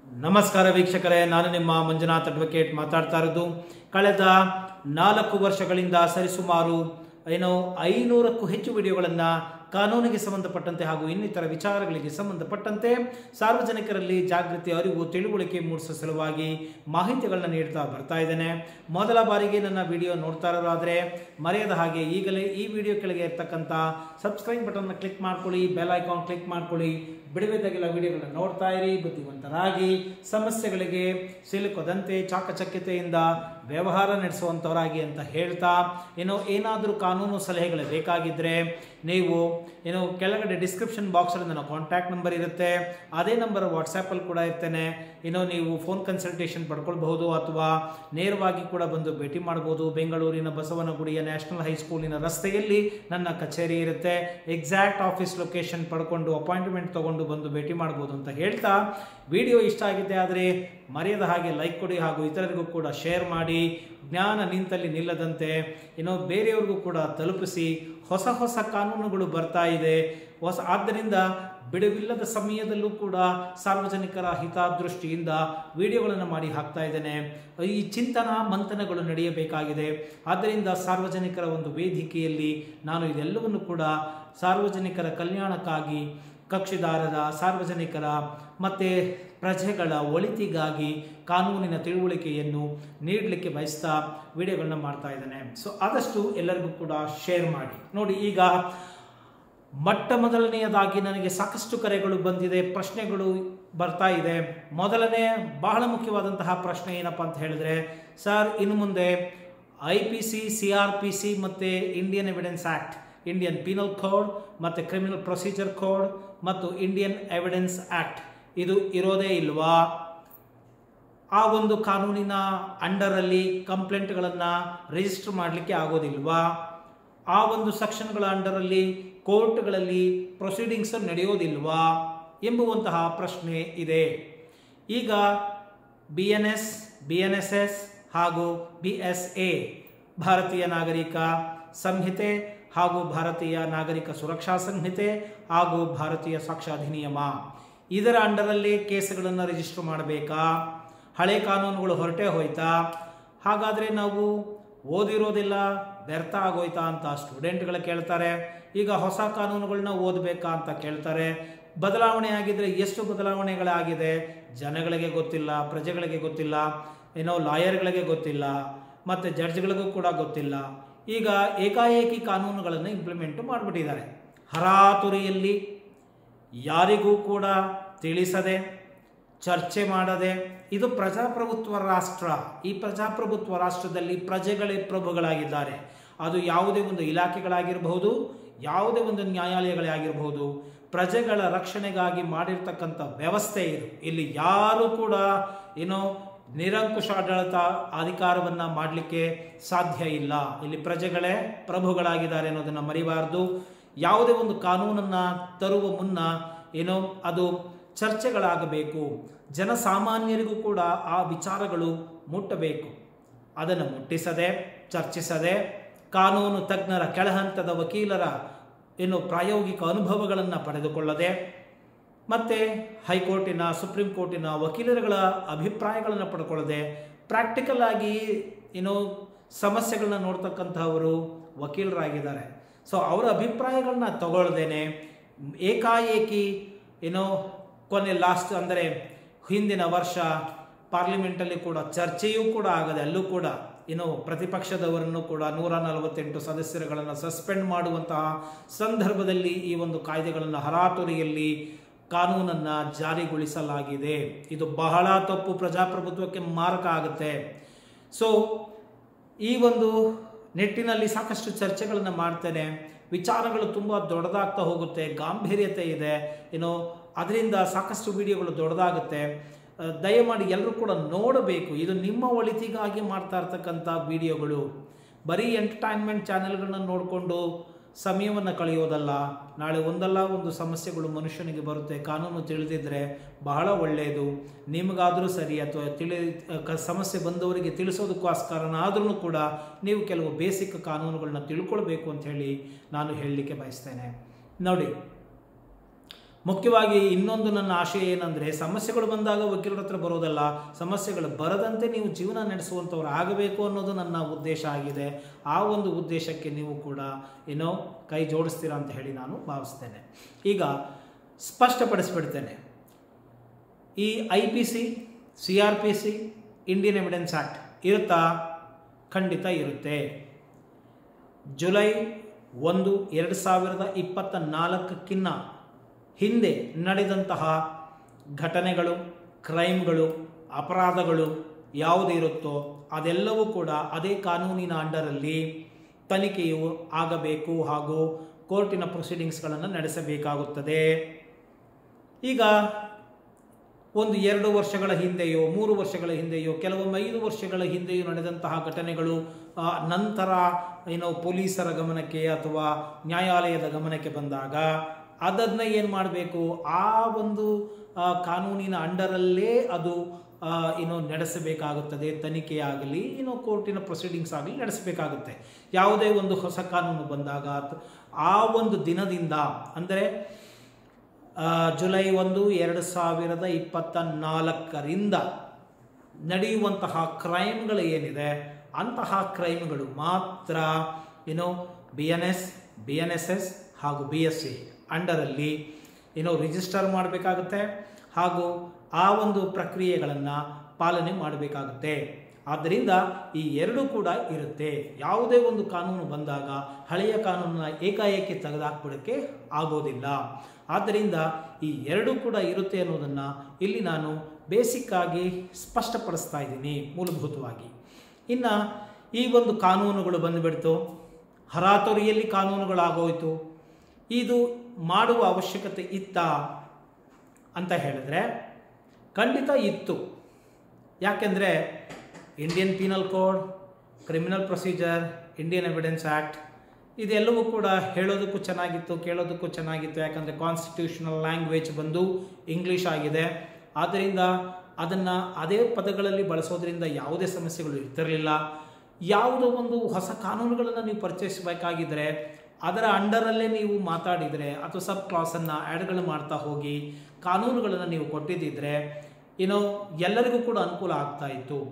ನಮಸ್ಕಾರ ವೀಕ್ಷಕರೇ ನಾನು ನಿಮ್ಮ ಮಂಜುನಾಥ್ ಅಡ್ವೊಕೇಟ್ ಮಾತಾಡ್ತಾ ಇರೋದು ಕಳೆದ ನಾಲ್ಕು ವರ್ಷಗಳಿಂದ ಸರಿಸುಮಾರು ಏನೋ ಐನೂರಕ್ಕೂ ಹೆಚ್ಚು ವಿಡಿಯೋಗಳನ್ನು ಕಾನೂನಿಗೆ ಸಂಬಂಧಪಟ್ಟಂತೆ ಹಾಗೂ ಇನ್ನಿತರ ವಿಚಾರಗಳಿಗೆ ಸಂಬಂಧಪಟ್ಟಂತೆ ಸಾರ್ವಜನಿಕರಲ್ಲಿ ಜಾಗೃತಿ ಅರಿವು ತಿಳುವಳಿಕೆ ಮೂಡಿಸುವ ಸಲುವಾಗಿ ಮಾಹಿತಿಗಳನ್ನ ನೀಡ್ತಾ ಬರ್ತಾ ಇದ್ದೇನೆ ಮೊದಲ ಬಾರಿಗೆ ನನ್ನ ವಿಡಿಯೋ ನೋಡ್ತಾ ಇರೋದಾದರೆ ಮರೆಯದ ಹಾಗೆ ಈಗಲೇ ಈ ವಿಡಿಯೋ ಕೆಳಗೆ ಇರ್ತಕ್ಕಂಥ ಸಬ್ಸ್ಕ್ರೈಬ್ ಬಟನ್ನ ಕ್ಲಿಕ್ ಮಾಡ್ಕೊಳ್ಳಿ ಬೆಲ್ ಐಕಾನ್ ಕ್ಲಿಕ್ ಮಾಡ್ಕೊಳ್ಳಿ ಬಿಡುವಿದ್ದಾಗೆಲ್ಲ ವಿಡಿಯೋಗಳನ್ನ ನೋಡ್ತಾ ಇರಿ ಬುದ್ಧಿವಂತರಾಗಿ ಸಮಸ್ಯೆಗಳಿಗೆ ಸಿಲುಕದಂತೆ ಚಾಕಚಕ್ಯತೆಯಿಂದ ವ್ಯವಹಾರ ನಡೆಸುವಂಥವರಾಗಿ ಅಂತ ಹೇಳ್ತಾ ಏನೋ ಏನಾದರೂ ಕಾನೂನು ಸಲಹೆಗಳು ಬೇಕಾಗಿದ್ದರೆ ನೀವು ಏನು ಕೆಳಗಡೆ ಡಿಸ್ಕ್ರಿಪ್ಷನ್ ಬಾಕ್ಸಲ್ಲಿ ನನ್ನ ಕಾಂಟ್ಯಾಕ್ಟ್ ನಂಬರ್ ಇರುತ್ತೆ ಅದೇ ನಂಬರ್ ವಾಟ್ಸಪ್ಪಲ್ಲಿ ಕೂಡ ಇರ್ತೇನೆ ಏನೋ ನೀವು ಫೋನ್ ಕನ್ಸಲ್ಟೇಷನ್ ಪಡ್ಕೊಳ್ಬಹುದು ಅಥವಾ ನೇರವಾಗಿ ಕೂಡ ಬಂದು ಭೇಟಿ ಮಾಡ್ಬೋದು ಬೆಂಗಳೂರಿನ ಬಸವನಗುಡಿಯ ನ್ಯಾಷನಲ್ ಹೈಸ್ಕೂಲಿನ ರಸ್ತೆಯಲ್ಲಿ ನನ್ನ ಕಚೇರಿ ಇರುತ್ತೆ ಎಕ್ಸಾಕ್ಟ್ ಆಫೀಸ್ ಲೊಕೇಶನ್ ಪಡ್ಕೊಂಡು ಅಪಾಯಿಂಟ್ಮೆಂಟ್ ತಗೊಂಡು ಬಂದು ಭೇಟಿ ಮಾಡ್ಬೋದು ಅಂತ ಹೇಳ್ತಾ ವಿಡಿಯೋ ಇಷ್ಟ ಆಗಿದೆ ಆದರೆ ಮರೆಯದ ಹಾಗೆ ಲೈಕ್ ಕೊಡಿ ಹಾಗೂ ಇತರರಿಗೂ ಕೂಡ ಶೇರ್ ಮಾಡಿ ಜ್ಞಾನ ನಿಂತಲ್ಲಿ ನಿಲ್ಲದಂತೆ ಏನೋ ಬೇರೆಯವ್ರಿಗೂ ಕೂಡ ತಲುಪಿಸಿ ಹೊಸ ಹೊಸ ಕಾನೂನುಗಳು ಬರ್ತಾ ಇದೆ ಹೊಸ ಆದ್ದರಿಂದ ಬಿಡುವಿಲ್ಲದ ಸಮಯದಲ್ಲೂ ಕೂಡ ಸಾರ್ವಜನಿಕರ ಹಿತದೃಷ್ಟಿಯಿಂದ ವಿಡಿಯೋಗಳನ್ನು ಮಾಡಿ ಹಾಕ್ತಾ ಇದ್ದೇನೆ ಈ ಚಿಂತನ ಮಂಥನಗಳು ನಡೆಯಬೇಕಾಗಿದೆ ಆದ್ದರಿಂದ ಸಾರ್ವಜನಿಕರ ಒಂದು ವೇದಿಕೆಯಲ್ಲಿ ನಾನು ಇದೆಲ್ಲವನ್ನು ಕೂಡ ಸಾರ್ವಜನಿಕರ ಕಲ್ಯಾಣಕ್ಕಾಗಿ ಕಕ್ಷಿದಾರರ ಸಾರ್ವಜನಿಕರ ಮತ್ತು ಪ್ರಜೆಗಳ ಒಳಿತಿಗಾಗಿ ಕಾನೂನಿನ ತಿಳುವಳಿಕೆಯನ್ನು ನೀಡಲಿಕ್ಕೆ ಬಯಸ್ತಾ ವಿಡಿಯೋಗಳನ್ನ ಮಾಡ್ತಾ ಇದ್ದೇನೆ ಸೊ ಆದಷ್ಟು ಎಲ್ಲರಿಗೂ ಕೂಡ ಶೇರ್ ಮಾಡಿ ನೋಡಿ ಈಗ ಮೊಟ್ಟ ಮೊದಲನೆಯದಾಗಿ ನನಗೆ ಸಾಕಷ್ಟು ಕರೆಗಳು ಬಂದಿದೆ ಪ್ರಶ್ನೆಗಳು ಬರ್ತಾ ಇದೆ ಮೊದಲನೇ ಬಹಳ ಮುಖ್ಯವಾದಂತಹ ಪ್ರಶ್ನೆ ಏನಪ್ಪ ಅಂತ ಹೇಳಿದ್ರೆ ಸರ್ ಇನ್ನು ಮುಂದೆ I P C C R P C ಮತ್ತು Indian evidence act Indian penal code ಮತ್ತು ಕ್ರಿಮಿನಲ್ ಪ್ರೊಸೀಜರ್ ಕೋಡ್ ಮತ್ತು ಇಂಡಿಯನ್ ಎವಿಡೆನ್ಸ್ ಆ್ಯಕ್ಟ್ ಇದು ಇರೋದೇ ಇಲ್ವಾ ಆ ಒಂದು ಕಾನೂನಿನ ಅಂಡರಲ್ಲಿ ಕಂಪ್ಲೇಂಟ್ಗಳನ್ನು ರಿಜಿಸ್ಟರ್ ಮಾಡಲಿಕ್ಕೆ ಆಗೋದಿಲ್ವಾ ಆ ಒಂದು ಸೆಕ್ಷನ್ಗಳ ಅಂಡರಲ್ಲಿ ಕೋರ್ಟ್ಗಳಲ್ಲಿ ಪ್ರೊಸೀಡಿಂಗ್ಸ್ ನಡೆಯೋದಿಲ್ವಾ ಎಂಬುವಂತಹ ಪ್ರಶ್ನೆ ಇದೆ ಈಗ B N S B N S S ಹಾಗೂ B S A Bharatiya Nagarik ಸಂಹಿತೆ ಹಾಗೂ ಭಾರತೀಯ ನಾಗರಿಕ ಸುರಕ್ಷಾ ಸಂಹಿತೆ ಹಾಗೂ ಭಾರತೀಯ ಸಾಕ್ಷ್ಯಾಧಿನಿಯಮ ಇದರ ಅಂಡರಲ್ಲಿ ಕೇಸ್ಗಳನ್ನು ರಿಜಿಸ್ಟರ್ ಮಾಡಬೇಕಾ ಹಳೆ ಕಾನೂನುಗಳು ಹೊರಟೇ ಹೋಯ್ತಾ ಹಾಗಾದರೆ ನಾವು ಓದಿರೋದಿಲ್ಲ ವ್ಯರ್ಥ ಆಗೋಯ್ತಾ ಅಂತ ಸ್ಟೂಡೆಂಟ್ಗಳು ಕೇಳ್ತಾರೆ ಈಗ ಹೊಸ ಕಾನೂನುಗಳನ್ನ ಓದಬೇಕಾ ಅಂತ ಕೇಳ್ತಾರೆ ಬದಲಾವಣೆ ಆಗಿದ್ರೆ ಎಷ್ಟು ಬದಲಾವಣೆಗಳಾಗಿದೆ ಜನಗಳಿಗೆ ಗೊತ್ತಿಲ್ಲ ಪ್ರಜೆಗಳಿಗೆ ಗೊತ್ತಿಲ್ಲ ಏನೋ ಲಾಯರ್ಗಳಿಗೆ ಗೊತ್ತಿಲ್ಲ ಮತ್ತು ಜಡ್ಜ್ಗಳಿಗೂ ಕೂಡ ಗೊತ್ತಿಲ್ಲ ಈಗ ಏಕಾಏಕಿ ಕಾನೂನುಗಳನ್ನು ಇಂಪ್ಲಿಮೆಂಟ್ ಮಾಡಿಬಿಟ್ಟಿದ್ದಾರೆ ಹರಾತುರಿಯಲ್ಲಿ ಯಾರಿಗೂ ಕೂಡ ತಿಳಿಸದೆ ಚರ್ಚೆ ಮಾಡದೆ ಇದು ಪ್ರಜಾಪ್ರಭುತ್ವ ರಾಷ್ಟ್ರ ಈ ಪ್ರಜಾಪ್ರಭುತ್ವ ರಾಷ್ಟ್ರದಲ್ಲಿ ಪ್ರಜೆಗಳೇ ಪ್ರಭುಗಳಾಗಿದ್ದಾರೆ ಅದು ಯಾವುದೇ ಒಂದು ಇಲಾಖೆಗಳಾಗಿರಬಹುದು ಯಾವುದೇ ಒಂದು ನ್ಯಾಯಾಲಯಗಳೇ ಆಗಿರಬಹುದು ಪ್ರಜೆಗಳ ರಕ್ಷಣೆಗಾಗಿ ಮಾಡಿರ್ತಕ್ಕಂಥ ವ್ಯವಸ್ಥೆ ಇದು ಇಲ್ಲಿ ಯಾರು ಕೂಡ ಏನೋ ನಿರಂಕುಶ ಆಡಳಿತ ಅಧಿಕಾರವನ್ನು ಮಾಡಲಿಕ್ಕೆ ಸಾಧ್ಯ ಇಲ್ಲ ಇಲ್ಲಿ ಪ್ರಜೆಗಳೇ ಪ್ರಭುಗಳಾಗಿದ್ದಾರೆ ಅನ್ನೋದನ್ನು ಮರಿಬಾರ್ದು ಯಾವುದೇ ಒಂದು ಕಾನೂನನ್ನು ತರುವ ಮುನ್ನ ಏನೋ ಅದು ಚರ್ಚೆಗಳಾಗಬೇಕು ಜನಸಾಮಾನ್ಯರಿಗೂ ಕೂಡ ಆ ವಿಚಾರಗಳು ಮುಟ್ಟಬೇಕು ಅದನ್ನು ಮುಟ್ಟಿಸದೆ ಚರ್ಚಿಸದೆ ಕಾನೂನು ತಜ್ಞರ ಕೆಳಹಂತದ ವಕೀಲರ ಏನು ಪ್ರಾಯೋಗಿಕ ಅನುಭವಗಳನ್ನು ಪಡೆದುಕೊಳ್ಳದೆ ಮತ್ತು ಹೈಕೋರ್ಟಿನ ಸುಪ್ರೀಂ ಕೋರ್ಟಿನ ವಕೀಲರುಗಳ ಅಭಿಪ್ರಾಯಗಳನ್ನು ಪಡ್ಕೊಳ್ಳದೆ ಪ್ರಾಕ್ಟಿಕಲ್ ಆಗಿ ಏನೋ ಸಮಸ್ಯೆಗಳನ್ನ ನೋಡ್ತಕ್ಕಂಥವರು ವಕೀಲರಾಗಿದ್ದಾರೆ ಸೊ ಅವರ ಅಭಿಪ್ರಾಯಗಳನ್ನ ತಗೊಳ್ದೇನೆ ಏಕಾಏಕಿ ಏನೋ ಕೊನೆ ಲಾಸ್ಟ್ ಅಂದರೆ ಹಿಂದಿನ ವರ್ಷ ಪಾರ್ಲಿಮೆಂಟಲ್ಲಿ ಕೂಡ ಚರ್ಚೆಯೂ ಕೂಡ ಆಗದೆ ಅಲ್ಲೂ ಕೂಡ ಇನ್ನು ಪ್ರತಿಪಕ್ಷದವರನ್ನು ಕೂಡ ನೂರ ನಲವತ್ತೆಂಟು ಸದಸ್ಯರುಗಳನ್ನು ಸಸ್ಪೆಂಡ್ ಮಾಡುವಂತಹ ಸಂದರ್ಭದಲ್ಲಿ ಈ ಒಂದು ಕಾಯ್ದೆಗಳನ್ನು ಹರಾತುರಿಯಲ್ಲಿ ಕಾನೂನನ್ನು ಜಾರಿಗೊಳಿಸಲಾಗಿದೆ ಇದು ಬಹಳ ತಪ್ಪು ಪ್ರಜಾಪ್ರಭುತ್ವಕ್ಕೆ ಮಾರಕ ಆಗುತ್ತೆ ಸೊ ಈ ಒಂದು ನಿಟ್ಟಿನಲ್ಲಿ ಸಾಕಷ್ಟು ಚರ್ಚೆಗಳನ್ನು ಮಾಡ್ತೇನೆ ವಿಚಾರಗಳು ತುಂಬ ದೊಡ್ಡದಾಗ್ತಾ ಹೋಗುತ್ತೆ ಗಾಂಭೀರ್ಯತೆ ಇದೆ ಏನೋ ಅದರಿಂದ ಸಾಕಷ್ಟು ವಿಡಿಯೋಗಳು ದೊಡ್ಡದಾಗುತ್ತೆ ದಯಮಾಡಿ ಎಲ್ಲರೂ ಕೂಡ ನೋಡಬೇಕು ಇದು ನಿಮ್ಮ ಒಳಿತಿಗಾಗಿ ಮಾಡ್ತಾ ಇರ್ತಕ್ಕಂಥ ವಿಡಿಯೋಗಳು ಬರೀ ಎಂಟರ್ಟೈನ್ಮೆಂಟ್ ಚಾನೆಲ್ಗಳನ್ನ ನೋಡಿಕೊಂಡು ಸಮಯವನ್ನು ಕಳೆಯೋದಲ್ಲ ನಾಳೆ ಒಂದಲ್ಲ ಒಂದು ಸಮಸ್ಯೆಗಳು ಮನುಷ್ಯನಿಗೆ ಬರುತ್ತೆ ಕಾನೂನು ತಿಳಿದಿದ್ರೆ ಬಹಳ ಒಳ್ಳೆಯದು ನಿಮಗಾದರೂ ಸರಿ ಅಥವಾ ತಿಳಿ ಕ ಸಮಸ್ಯೆ ಬಂದವರಿಗೆ ತಿಳಿಸೋದಕ್ಕೋಸ್ಕರನಾದ್ರೂ ಕೂಡ ನೀವು ಕೆಲವು ಬೇಸಿಕ್ ಕಾನೂನುಗಳನ್ನ ತಿಳ್ಕೊಳ್ಬೇಕು ಅಂತ ಹೇಳಿ ನಾನು ಹೇಳಲಿಕ್ಕೆ ಬಯಸ್ತೇನೆ ನೋಡಿ ಮುಖ್ಯವಾಗಿ ಇನ್ನೊಂದು ನನ್ನ ಆಶಯ ಏನಂದರೆ ಸಮಸ್ಯೆಗಳು ಬಂದಾಗ ವಕೀಲರ ಹತ್ರ ಬರೋದಲ್ಲ ಸಮಸ್ಯೆಗಳು ಬರದಂತೆ ನೀವು ಜೀವನ ನಡೆಸುವಂಥವ್ರು ಆಗಬೇಕು ಅನ್ನೋದು ನನ್ನ ಉದ್ದೇಶ ಆಗಿದೆ ಆ ಒಂದು ಉದ್ದೇಶಕ್ಕೆ ನೀವು ಕೂಡ ಏನೋ ಕೈ ಜೋಡಿಸ್ತೀರಾ ಅಂತ ಹೇಳಿ ನಾನು ಭಾವಿಸ್ತೇನೆ ಈಗ ಸ್ಪಷ್ಟಪಡಿಸ್ಬಿಡ್ತೇನೆ ಈ I P C C R P C Indian evidence act ಇರುತ್ತಾ ಖಂಡಿತ ಇರುತ್ತೆ ಜುಲೈ ಒಂದು ಎರಡು ಸಾವಿರದ ಇಪ್ಪತ್ತ ನಾಲ್ಕಕ್ಕಿನ್ನ ಹಿಂದೆ ನಡೆದಂತಹ ಘಟನೆಗಳು ಕ್ರೈಮ್ಗಳು ಅಪರಾಧಗಳು ಯಾವುದು ಇರುತ್ತೋ ಅದೆಲ್ಲವೂ ಕೂಡ ಅದೇ ಕಾನೂನಿನ ಅಂಡರಲ್ಲಿ ತನಿಖೆಯು ಆಗಬೇಕು ಹಾಗೂ ಕೋರ್ಟಿನ ಪ್ರೊಸೀಡಿಂಗ್ಸ್ಗಳನ್ನು ನಡೆಸಬೇಕಾಗುತ್ತದೆ ಈಗ ಒಂದು ಎರಡು ವರ್ಷಗಳ ಹಿಂದೆಯೋ ಮೂರು ವರ್ಷಗಳ ಹಿಂದೆಯೋ ಕೆಲವೊಮ್ಮೆ ಐದು ವರ್ಷಗಳ ಹಿಂದೆಯೋ ನಡೆದಂತಹ ಘಟನೆಗಳು ಆ, ನಂತರ ಏನೋ ಪೊಲೀಸರ ಗಮನಕ್ಕೆ ಅಥವಾ ನ್ಯಾಯಾಲಯದ ಗಮನಕ್ಕೆ ಬಂದಾಗ ಅದನ್ನ ಏನು ಮಾಡಬೇಕು ಆ ಒಂದು ಆ, ಕಾನೂನಿನ ಅಂಡರಲ್ಲೇ ಅದು ಆ, ಏನೋ ನಡೆಸಬೇಕಾಗುತ್ತದೆ ತನಿಖೆಯಾಗಲಿ ಏನೋ ಕೋರ್ಟಿನ ಪ್ರೊಸೀಡಿಂಗ್ಸ್ ಆಗಲಿ ನಡೆಸಬೇಕಾಗುತ್ತೆ ಯಾವುದೇ ಒಂದು ಹೊಸ ಕಾನೂನು ಬಂದಾಗ ಅತ್- ಆ ಒಂದು ದಿನದಿಂದ ಅಂದರೆ ಆ, ಜುಲೈ ಒಂದು ಎರಡು ಸಾವಿರದ ಇಪ್ಪತ್ತ ನಾಲ್ಕರಿಂದ ನಡೆಯುವಂತಹ ಕ್ರೈಮ್ಗಳು ಏನಿದೆ ಅಂತಹ ಕ್ರೈಮ್ಗಳು ಮಾತ್ರ ಏನು B N S B N S S ಹಾಗೂ ಬಿ ಎಸ್ ಸಿ ಅಂಡರಲ್ಲಿ ಏನೋ ರಿಜಿಸ್ಟರ್ ಮಾಡಬೇಕಾಗುತ್ತೆ ಹಾಗೂ ಆ ಒಂದು ಪ್ರಕ್ರಿಯೆಗಳನ್ನು ಪಾಲನೆ ಮಾಡಬೇಕಾಗುತ್ತೆ ಆದ್ದರಿಂದ ಈ ಎರಡೂ ಕೂಡ ಇರುತ್ತೆ ಯಾವುದೇ ಒಂದು ಕಾನೂನು ಬಂದಾಗ ಹಳೆಯ ಕಾನೂನನ್ನ ಏಕಾಏಕಿ ತೆಗೆದುಹಾಕ್ಬಿಡೋಕ್ಕೆ ಆಗೋದಿಲ್ಲ ಆದ್ದರಿಂದ ಈ ಎರಡೂ ಕೂಡ ಇರುತ್ತೆ ಅನ್ನೋದನ್ನು ಇಲ್ಲಿ ನಾನು ಬೇಸಿಕ್ ಆಗಿ ಸ್ಪಷ್ಟಪಡಿಸ್ತಾ ಇದ್ದೀನಿ ಮೂಲಭೂತವಾಗಿ ಇನ್ನು ಈ ಒಂದು ಕಾನೂನುಗಳು ಬಂದುಬಿಡ್ತು ಹರಾತೊರಿಯಲ್ಲಿ ಕಾನೂನುಗಳಾಗೋಯ್ತು ಇದು ಮಾಡುವ ಅವಶ್ಯಕತೆ ಇತ್ತಾ ಅಂತ ಹೇಳಿದ್ರೆ ಖಂಡಿತ ಇತ್ತು ಯಾಕೆಂದರೆ Indian penal code criminal procedure Indian evidence act ಇದೆಲ್ಲವೂ ಕೂಡ ಹೇಳೋದಕ್ಕೂ ಚೆನ್ನಾಗಿತ್ತು ಕೇಳೋದಕ್ಕೂ ಚೆನ್ನಾಗಿತ್ತು ಯಾಕಂದರೆ ಕಾನ್ಸ್ಟಿಟ್ಯೂಷನಲ್ ಲ್ಯಾಂಗ್ವೇಜ್ ಬಂದು ಇಂಗ್ಲೀಷ್ ಆಗಿದೆ ಆದ್ದರಿಂದ ಅದನ್ನು ಅದೇ ಪದಗಳಲ್ಲಿ ಬಳಸೋದ್ರಿಂದ ಯಾವುದೇ ಸಮಸ್ಯೆಗಳು ಇರ್ತಿರಲಿಲ್ಲ ಯಾವುದೋ ಒಂದು ಹೊಸ ಕಾನೂನುಗಳನ್ನು ನೀವು ಪರಿಚಯಿಸಬೇಕಾಗಿದ್ದರೆ ಅದರ ಅಂಡರಲ್ಲೇ ನೀವು ಮಾತಾಡಿದರೆ ಅಥವಾ ಸಬ್ ಕ್ಲಾಸನ್ನು ಆ್ಯಡ್ಗಳು ಮಾಡ್ತಾ ಹೋಗಿ ಕಾನೂನುಗಳನ್ನು ನೀವು ಕೊಟ್ಟಿದ್ದಿದ್ರೆ ಏನೋ ಎಲ್ಲರಿಗೂ ಕೂಡ ಅನುಕೂಲ ಆಗ್ತಾ ಇತ್ತು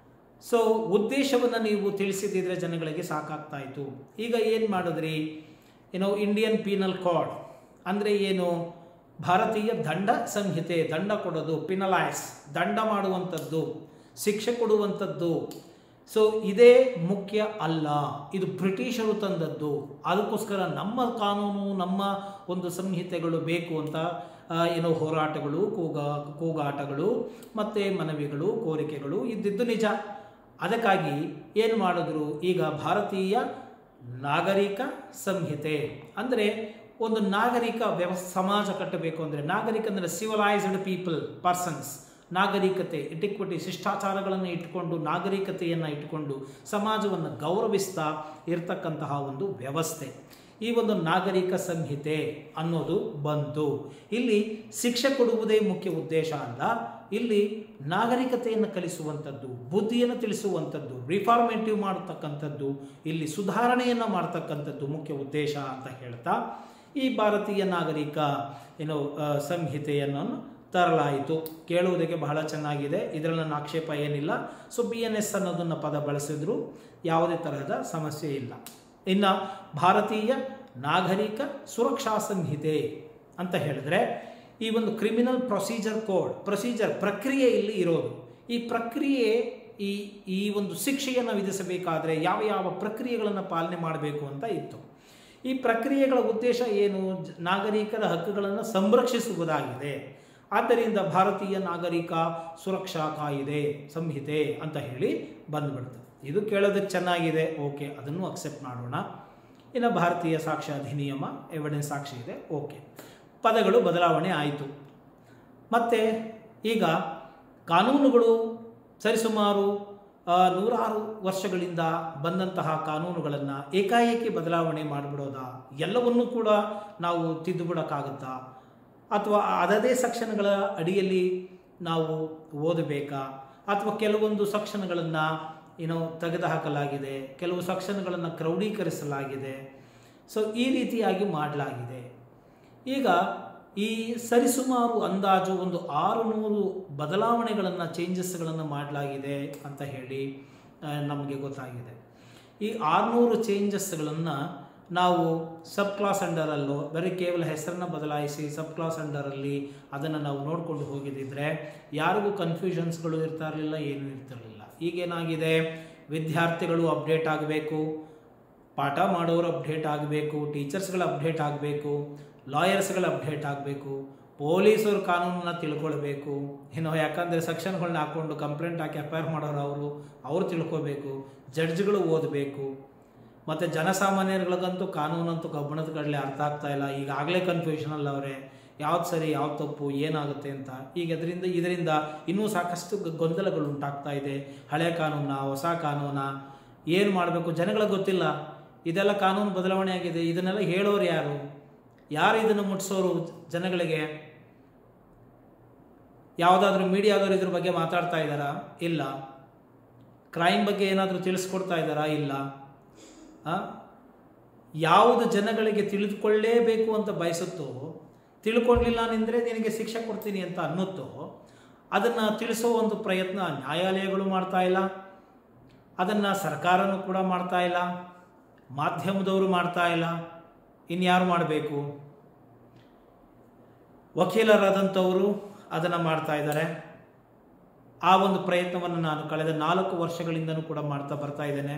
ಸೊ ಉದ್ದೇಶವನ್ನು ನೀವು ತಿಳಿಸಿದ್ದಿದ್ರೆ ಜನಗಳಿಗೆ ಸಾಕಾಗ್ತಾ ಇತ್ತು ಈಗ ಏನು ಮಾಡಿದ್ರಿ ಏನೋ ಇಂಡಿಯನ್ ಪೀನಲ್ ಕೋಡ್ ಅಂದರೆ ಏನು ಭಾರತೀಯ ದಂಡ ಸಂಹಿತೆ ದಂಡ ಕೊಡೋದು ಪಿನಲೈಸ್ ದಂಡ ಮಾಡುವಂಥದ್ದು ಶಿಕ್ಷೆ ಕೊಡುವಂಥದ್ದು ಸೊ ಇದೇ ಮುಖ್ಯ ಅಲ್ಲ ಇದು ಬ್ರಿಟಿಷರು ತಂದದ್ದು ಅದಕ್ಕೋಸ್ಕರ ನಮ್ಮ ಕಾನೂನು ನಮ್ಮ ಒಂದು ಸಂಹಿತೆಗಳು ಬೇಕು ಅಂತ ಆ, ಏನೋ ಹೋರಾಟಗಳು ಕೂಗ ಕೂಗಾಟಗಳು ಮತ್ತು ಮನವಿಗಳು ಕೋರಿಕೆಗಳು ಇದ್ದಿದ್ದು ನಿಜ ಅದಕ್ಕಾಗಿ ಏನು ಮಾಡಿದ್ರು ಈಗ ಭಾರತೀಯ ನಾಗರಿಕ ಸಂಹಿತೆ ಅಂದರೆ ಒಂದು ನಾಗರಿಕ ವ್ಯವ ಸಮಾಜ ಕಟ್ಟಬೇಕು ಅಂದರೆ ನಾಗರಿಕ ಅಂದರೆ ಸಿವಿಲೈಸ್ಡ್ ಪೀಪಲ್ ಪರ್ಸನ್ಸ್ ನಾಗರಿಕತೆ ಇಟಿಕ್ವಿಟಿ ಶಿಷ್ಟಾಚಾರಗಳನ್ನು ಇಟ್ಕೊಂಡು ನಾಗರಿಕತೆಯನ್ನು ಇಟ್ಕೊಂಡು ಸಮಾಜವನ್ನು ಗೌರವಿಸ್ತಾ ಇರತಕ್ಕಂತಹ ಒಂದು ವ್ಯವಸ್ಥೆ ಈ ಒಂದು ನಾಗರಿಕ ಸಂಹಿತೆ ಅನ್ನೋದು ಬಂತು ಇಲ್ಲಿ ಶಿಕ್ಷೆ ಕೊಡುವುದೇ ಮುಖ್ಯ ಉದ್ದೇಶ ಅಲ್ಲ ಇಲ್ಲಿ ನಾಗರಿಕತೆಯನ್ನು ಕಲಿಸುವಂಥದ್ದು ಬುದ್ಧಿಯನ್ನು ತಿಳಿಸುವಂಥದ್ದು ರಿಫಾರ್ಮೇಟಿವ್ ಮಾಡತಕ್ಕಂಥದ್ದು ಇಲ್ಲಿ ಸುಧಾರಣೆಯನ್ನು ಮಾಡ್ತಕ್ಕಂಥದ್ದು ಮುಖ್ಯ ಉದ್ದೇಶ ಅಂತ ಹೇಳ್ತಾ ಈ ಭಾರತೀಯ ನಾಗರಿಕ ಏನೋ ಆ, ಸಂಹಿತೆಯನ್ನು ತರಲಾಯಿತು ಕೇಳುವುದಕ್ಕೆ ಬಹಳ ಚೆನ್ನಾಗಿದೆ ಇದರಲ್ಲಿ ನನ್ನ ಆಕ್ಷೇಪ ಏನಿಲ್ಲ ಸೊ ಬಿ ಎನ್ ಎಸ್ ಅನ್ನೋದನ್ನು ಪದ ಬಳಸಿದ್ರು ಯಾವುದೇ ತರಹದ ಸಮಸ್ಯೆ ಇಲ್ಲ ಇನ್ನು ಭಾರತೀಯ ನಾಗರಿಕ ಸುರಕ್ಷಾ ಸಂಹಿತೆ ಅಂತ ಹೇಳಿದ್ರೆ ಈ ಒಂದು ಕ್ರಿಮಿನಲ್ ಪ್ರೊಸೀಜರ್ ಕೋಡ್ ಪ್ರೊಸೀಜರ್ ಪ್ರಕ್ರಿಯೆ ಇಲ್ಲಿ ಇರೋದು ಈ ಪ್ರಕ್ರಿಯೆ ಈ ಈ ಒಂದು ಶಿಕ್ಷೆಯನ್ನು ವಿಧಿಸಬೇಕಾದ್ರೆ ಯಾವ ಯಾವ ಪ್ರಕ್ರಿಯೆಗಳನ್ನು ಪಾಲನೆ ಮಾಡಬೇಕು ಅಂತ ಇತ್ತು ಈ ಪ್ರಕ್ರಿಯೆಗಳ ಉದ್ದೇಶ ಏನು ಜ- ನಾಗರಿಕರ ಹಕ್ಕುಗಳನ್ನು ಸಂರಕ್ಷಿಸುವುದಾಗಿದೆ ಆದ್ದರಿಂದ ಭಾರತೀಯ ನಾಗರಿಕ ಸುರಕ್ಷಾ ಕಾಯಿದೆ ಸಂಹಿತೆ ಅಂತ ಹೇಳಿ ಬಂದ್ಬಿಡ್ತು ಇದು ಕೇಳೋದಕ್ಕೆ ಚೆನ್ನಾಗಿದೆ ಓಕೆ ಅದನ್ನು ಅಕ್ಸೆಪ್ಟ್ ಮಾಡೋಣ ಇನ್ನು ಭಾರತೀಯ ಸಾಕ್ಷ್ಯ ಅಧಿನಿಯಮ ಎವಿಡೆನ್ಸ್ ಸಾಕ್ಷಿ ಇದೆ ಓಕೆ ಪದಗಳು ಬದಲಾವಣೆ ಆಯಿತು ಮತ್ತು ಈಗ ಕಾನೂನುಗಳು ಸರಿಸುಮಾರು ಆ, ನೂರಾರು ವರ್ಷಗಳಿಂದ ಬಂದಂತಹ ಕಾನೂನುಗಳನ್ನು ಏಕಾಏಕಿ ಬದಲಾವಣೆ ಮಾಡಿಬಿಡೋದಾ ಎಲ್ಲವನ್ನೂ ಕೂಡ ನಾವು ತಿದ್ದುಬಿಡೋಕ್ಕಾಗುತ್ತಾ ಅಥವಾ ಅದದೇ ಸೆಕ್ಷನ್ಗಳ ಅಡಿಯಲ್ಲಿ ನಾವು ಓದಬೇಕಾ ಅಥವಾ ಕೆಲವೊಂದು ಸೆಕ್ಷನ್ಗಳನ್ನು ಏನೋ ತೆಗೆದುಹಾಕಲಾಗಿದೆ ಕೆಲವು ಸೆಕ್ಷನ್ಗಳನ್ನು ಕ್ರೌಡೀಕರಿಸಲಾಗಿದೆ ಸೊ ಈ ರೀತಿಯಾಗಿ ಮಾಡಲಾಗಿದೆ ಈಗ ಈ ಸರಿಸುಮಾರು ಅಂದಾಜು ಒಂದು ಆರುನೂರು ಬದಲಾವಣೆಗಳನ್ನು ಚೇಂಜಸ್ಗಳನ್ನು ಮಾಡಲಾಗಿದೆ ಅಂತ ಹೇಳಿ ಆ, ನಮಗೆ ಗೊತ್ತಾಗಿದೆ ಈ ಆರುನೂರು ಚೇಂಜಸ್ಗಳನ್ನು ನಾವು ಸಬ್ ಕ್ಲಾಸ್ ಅಂಡರಲ್ಲೋ ಬರೀ ಕೇವಲ ಹೆಸರನ್ನು ಬದಲಾಯಿಸಿ ಸಬ್ ಕ್ಲಾಸ್ ಅಂಡರಲ್ಲಿ ಅದನ್ನು ನಾವು ನೋಡಿಕೊಂಡು ಹೋಗಿದ್ದಿದ್ರೆ ಯಾರಿಗೂ ಕನ್ಫ್ಯೂಷನ್ಸ್ಗಳು ಇರ್ತಾ ಇರಲಿಲ್ಲ ಏನೂ ಇರ್ತಿರಲಿಲ್ಲ ಈಗೇನಾಗಿದೆ ವಿದ್ಯಾರ್ಥಿಗಳು ಅಪ್ಡೇಟ್ ಆಗಬೇಕು ಪಾಠ ಮಾಡೋರು ಅಪ್ಡೇಟ್ ಆಗಬೇಕು ಟೀಚರ್ಸ್ಗಳು ಅಪ್ಡೇಟ್ ಆಗಬೇಕು ಲಾಯರ್ಸ್ಗಳು ಅಪ್ಡೇಟ್ ಆಗಬೇಕು ಪೊಲೀಸರು ಕಾನೂನನ್ನ ತಿಳ್ಕೊಳ್ಬೇಕು ಇನ್ನು ಯಾಕಂದರೆ ಸೆಕ್ಷನ್ಗಳನ್ನ ಹಾಕ್ಕೊಂಡು ಕಂಪ್ಲೇಂಟ್ ಹಾಕಿ ಎಫ್ ಮಾಡೋರು ಅವರು ಅವ್ರು ತಿಳ್ಕೊಬೇಕು ಜಡ್ಜ್ಗಳು ಓದಬೇಕು ಮತ್ತು ಜನಸಾಮಾನ್ಯರಿಗಳಿಗಂತೂ ಕಾನೂನಂತೂ ಕಬ್ಬಣದ ಕಡಲೆ ಅರ್ಥ ಆಗ್ತಾ ಇಲ್ಲ ಈಗಾಗಲೇ ಕನ್ಫ್ಯೂಷನಲ್ಲಿ ಅವರೇ ಯಾವ್ದು ಸರಿ ಯಾವ್ದು ತಪ್ಪು ಏನಾಗುತ್ತೆ ಅಂತ ಈಗ ಇದರಿಂದ ಇದರಿಂದ ಇನ್ನೂ ಸಾಕಷ್ಟು ಗ- ಗೊಂದಲಗಳು ಉಂಟಾಗ್ತಾ ಇದೆ ಹಳೆ ಕಾನೂನ ಹೊಸ ಕಾನೂನ ಏನು ಮಾಡಬೇಕು ಜನಗಳಿಗೆ ಗೊತ್ತಿಲ್ಲ ಇದೆಲ್ಲ ಕಾನೂನು ಬದಲಾವಣೆ ಆಗಿದೆ ಇದನ್ನೆಲ್ಲ ಹೇಳೋರು ಯಾರು ಯಾರು ಇದನ್ನು ಮುಟ್ಸೋರು ಜನಗಳಿಗೆ ಯಾವುದಾದ್ರೂ ಮೀಡಿಯಾದವರು ಇದ್ರ ಬಗ್ಗೆ ಮಾತಾಡ್ತಾ ಇದ್ದಾರಾ ಇಲ್ಲ ಕ್ರೈಮ್ ಬಗ್ಗೆ ಏನಾದರೂ ತಿಳಿಸ್ಕೊಡ್ತಾ ಇದ್ದಾರಾ ಇಲ್ಲ ಆ? ಯಾವುದು ಜನಗಳಿಗೆ ತಿಳಿದುಕೊಳ್ಳೇಬೇಕು ಅಂತ ಬಯಸುತ್ತೋ ತಿಳ್ಕೊಳ್ಳಿಲ್ಲ ನಿಂದರೆ ನಿನಗೆ ಶಿಕ್ಷೆ ಕೊಡ್ತೀನಿ ಅಂತ ಅನ್ನುತ್ತೋ ಅದನ್ನು ತಿಳಿಸೋ ಒಂದು ಪ್ರಯತ್ನ ನ್ಯಾಯಾಲಯಗಳು ಮಾಡ್ತಾ ಇಲ್ಲ ಅದನ್ನು ಸರ್ಕಾರನೂ ಕೂಡ ಮಾಡ್ತಾ ಇಲ್ಲ ಮಾಧ್ಯಮದವರು ಮಾಡ್ತಾ ಇಲ್ಲ ಇನ್ಯಾರು ಮಾಡಬೇಕು ವಕೀಲರಾದಂಥವರು ಅದನ್ನು ಮಾಡ್ತಾ ಇದ್ದಾರೆ ಆ ಒಂದು ಪ್ರಯತ್ನವನ್ನು ನಾನು ಕಳೆದ ನಾಲ್ಕು ವರ್ಷಗಳಿಂದನೂ ಕೂಡ ಮಾಡ್ತಾ ಬರ್ತಾ ಇದ್ದೇನೆ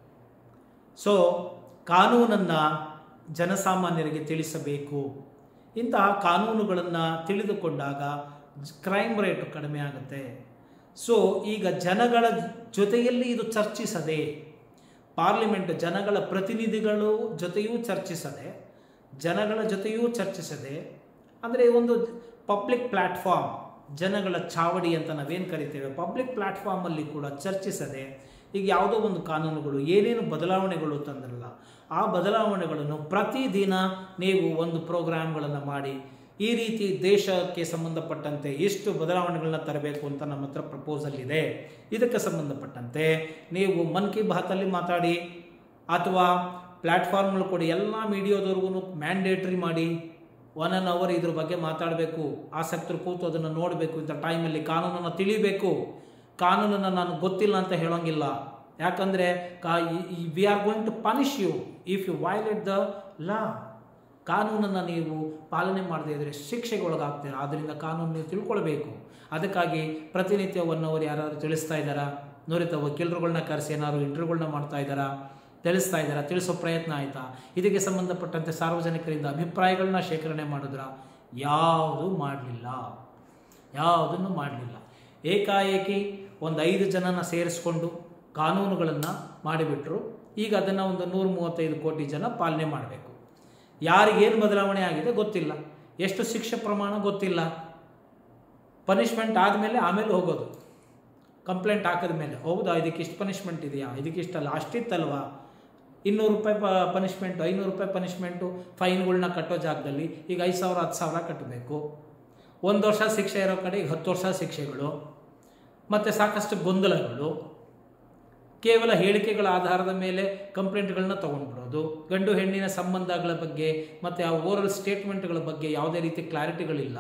ಸೊ ಕಾನೂನನ್ನು ಜನಸಾಮಾನ್ಯರಿಗೆ ತಿಳಿಸಬೇಕು ಇಂತಹ ಕಾನೂನುಗಳನ್ನು ತಿಳಿದುಕೊಂಡಾಗ ಕ್ರೈಮ್ ರೇಟ್ ಕಡಿಮೆ ಆಗುತ್ತೆ ಸೊ ಈಗ ಜನಗಳ ಜೊತೆಯಲ್ಲಿ ಇದು ಚರ್ಚಿಸದೆ ಪಾರ್ಲಿಮೆಂಟ್ ಜನಗಳ ಪ್ರತಿನಿಧಿಗಳು ಜೊತೆಯೂ ಚರ್ಚಿಸದೆ ಜನಗಳ ಜೊತೆಯೂ ಚರ್ಚಿಸದೆ ಅಂದರೆ ಒಂದು ಪಬ್ಲಿಕ್ ಪ್ಲ್ಯಾಟ್ಫಾರ್ಮ್ ಜನಗಳ ಚಾವಡಿ ಅಂತ ನಾವೇನು ಕರಿತೇವೆ ಪಬ್ಲಿಕ್ ಪ್ಲ್ಯಾಟ್ಫಾರ್ಮಲ್ಲಿ ಕೂಡ ಚರ್ಚಿಸದೆ ಈಗ ಯಾವುದೋ ಒಂದು ಕಾನೂನುಗಳು ಏನೇನು ಬದಲಾವಣೆಗಳು ತಂದ್ರಲ್ಲ ಆ ಬದಲಾವಣೆಗಳನ್ನು ಪ್ರತಿದಿನ ನೀವು ಒಂದು ಪ್ರೋಗ್ರಾಮ್ಗಳನ್ನು ಮಾಡಿ ಈ ರೀತಿ ದೇಶಕ್ಕೆ ಸಂಬಂಧಪಟ್ಟಂತೆ ಎಷ್ಟು ಬದಲಾವಣೆಗಳನ್ನ ತರಬೇಕು ಅಂತ ನಮ್ಮ ಹತ್ರ ಪ್ರಪೋಸಲ್ ಇದೆ ಇದಕ್ಕೆ ಸಂಬಂಧಪಟ್ಟಂತೆ ನೀವು ಮನ್ ಕಿ ಬಾತಲ್ಲಿ ಮಾತಾಡಿ ಅಥವಾ ಪ್ಲ್ಯಾಟ್ಫಾರ್ಮ್ಗಳು ಕೊಡಿ ಎಲ್ಲ ಮೀಡಿಯಾದವ್ರಿಗೂ ಮ್ಯಾಂಡೇಟ್ರಿ ಮಾಡಿ ಒನ್ ಅನ್ ಅವರ್ ಇದ್ರ ಬಗ್ಗೆ ಮಾತಾಡಬೇಕು ಆಸಕ್ತರು ಕೂತು ಅದನ್ನು ನೋಡಬೇಕು ಇಂಥ ಟೈಮಲ್ಲಿ ಕಾನೂನನ್ನು ತಿಳಿಬೇಕು ಕಾನೂನನ್ನು ನಾನು ಗೊತ್ತಿಲ್ಲ ಅಂತ ಹೇಳೋಂಗಿಲ್ಲ ಯಾಕಂದರೆ ಕಾ we are going to punish you if you violate the law ಕಾನೂನನ್ನು ನೀವು ಪಾಲನೆ ಮಾಡದೇ ಇದ್ದರೆ ಶಿಕ್ಷೆಗೆ ಒಳಗಾಗ್ತೀರಾ ಆದ್ದರಿಂದ ಕಾನೂನು ನೀವು ತಿಳ್ಕೊಳ್ಬೇಕು ಅದಕ್ಕಾಗಿ ಪ್ರತಿನಿತ್ಯ ಒನ್ ಅವರ್ ಯಾರಾದರೂ ತಿಳಿಸ್ತಾ ಇದ್ದಾರಾ ನುರಿತ ವಕೀಲರುಗಳನ್ನ ಕರೆಸಿ ಏನಾದ್ರು ಇಂಟರ್ವ್ಯೂಗಳನ್ನ ಮಾಡ್ತಾ ಇದ್ದಾರಾ ತಿಳಿಸ್ತಾ ಇದ್ದಾರಾ ತಿಳಿಸೋ ಪ್ರಯತ್ನ ಆಯಿತಾ ಇದಕ್ಕೆ ಸಂಬಂಧಪಟ್ಟಂತೆ ಸಾರ್ವಜನಿಕರಿಂದ ಅಭಿಪ್ರಾಯಗಳನ್ನ ಶೇಖರಣೆ ಮಾಡಿದ್ರ ಯಾವುದೂ ಮಾಡಲಿಲ್ಲ ಯಾವುದನ್ನು ಮಾಡಲಿಲ್ಲ ಏಕಾಏಕಿ ಒಂದು ಐದು ಜನನ ಸೇರಿಸ್ಕೊಂಡು ಕಾನೂನುಗಳನ್ನು ಮಾಡಿಬಿಟ್ರು ಈಗ ಅದನ್ನು ಒಂದು ನೂರ ಮೂವತ್ತೈದು ಕೋಟಿ ಜನ ಪಾಲನೆ ಮಾಡಬೇಕು ಯಾರಿಗೇನು ಬದಲಾವಣೆ ಆಗಿದೆ ಗೊತ್ತಿಲ್ಲ ಎಷ್ಟು ಶಿಕ್ಷೆ ಪ್ರಮಾಣ ಗೊತ್ತಿಲ್ಲ ಪನಿಷ್ಮೆಂಟ್ ಆದಮೇಲೆ ಆಮೇಲೆ ಹೋಗೋದು ಕಂಪ್ಲೇಂಟ್ ಹಾಕಿದ ಮೇಲೆ ಹೌದಾ ಇದಕ್ಕೆ ಇಷ್ಟು ಪನಿಷ್ಮೆಂಟ್ ಇದೆಯಾ ಇದಕ್ಕೆ ಇಷ್ಟಲ್ಲ ಅಷ್ಟಿತ್ತಲ್ವಾ ಇನ್ನೂರು ರೂಪಾಯಿ ಪ ಪನಿಷ್ಮೆಂಟು ಐನೂರು ರೂಪಾಯಿ ಪನಿಷ್ಮೆಂಟು ಫೈನ್ಗಳನ್ನ ಕಟ್ಟೋ ಜಾಗದಲ್ಲಿ ಈಗ ಐದು ಸಾವಿರ ಹತ್ತು ಸಾವಿರ ಕಟ್ಟಬೇಕು ಒಂದು ವರ್ಷ ಶಿಕ್ಷೆ ಇರೋ ಕಡೆ ಈಗ ಹತ್ತು ವರ್ಷ ಶಿಕ್ಷೆಗಳು ಮತ್ತು ಸಾಕಷ್ಟು ಗೊಂದಲಗಳು ಕೇವಲ ಹೇಳಿಕೆಗಳ ಆಧಾರದ ಮೇಲೆ ಕಂಪ್ಲೇಂಟ್ಗಳನ್ನ ತೊಗೊಂಡ್ಬಿಡೋದು ಗಂಡು ಹೆಣ್ಣಿನ ಸಂಬಂಧಗಳ ಬಗ್ಗೆ ಮತ್ತು ಆ ಓರಲ್ ಸ್ಟೇಟ್ಮೆಂಟ್ಗಳ ಬಗ್ಗೆ ಯಾವುದೇ ರೀತಿ ಕ್ಲಾರಿಟಿಗಳಿಲ್ಲ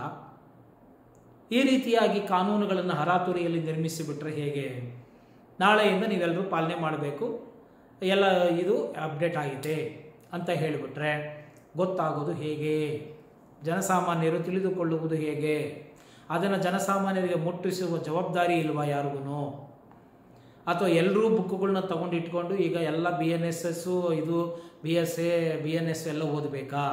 ಈ ರೀತಿಯಾಗಿ ಕಾನೂನುಗಳನ್ನು ಹರಾತುರಿಯಲ್ಲಿ ನಿರ್ಮಿಸಿಬಿಟ್ರೆ ಹೇಗೆ ನಾಳೆಯಿಂದ ನೀವೆಲ್ಲರೂ ಪಾಲನೆ ಮಾಡಬೇಕು ಎಲ್ಲ ಇದು ಅಪ್ಡೇಟ್ ಆಗಿದೆ ಅಂತ ಹೇಳಿಬಿಟ್ರೆ ಗೊತ್ತಾಗೋದು ಹೇಗೆ ಜನಸಾಮಾನ್ಯರು ತಿಳಿದುಕೊಳ್ಳುವುದು ಹೇಗೆ ಅದನ್ನು ಜನಸಾಮಾನ್ಯರಿಗೆ ಮುಟ್ಟಿಸುವ ಜವಾಬ್ದಾರಿ ಇಲ್ವಾ ಯಾರಿಗೂ ಅಥವಾ ಎಲ್ಲರೂ ಬುಕ್ಗಳನ್ನ ತಗೊಂಡು ಇಟ್ಕೊಂಡು ಈಗ ಎಲ್ಲ ಬಿ ಎನ್ ಎಸ್ ಎಸ್ಸು ಇದು B S A B N S ಎಲ್ಲ ಓದಬೇಕಾ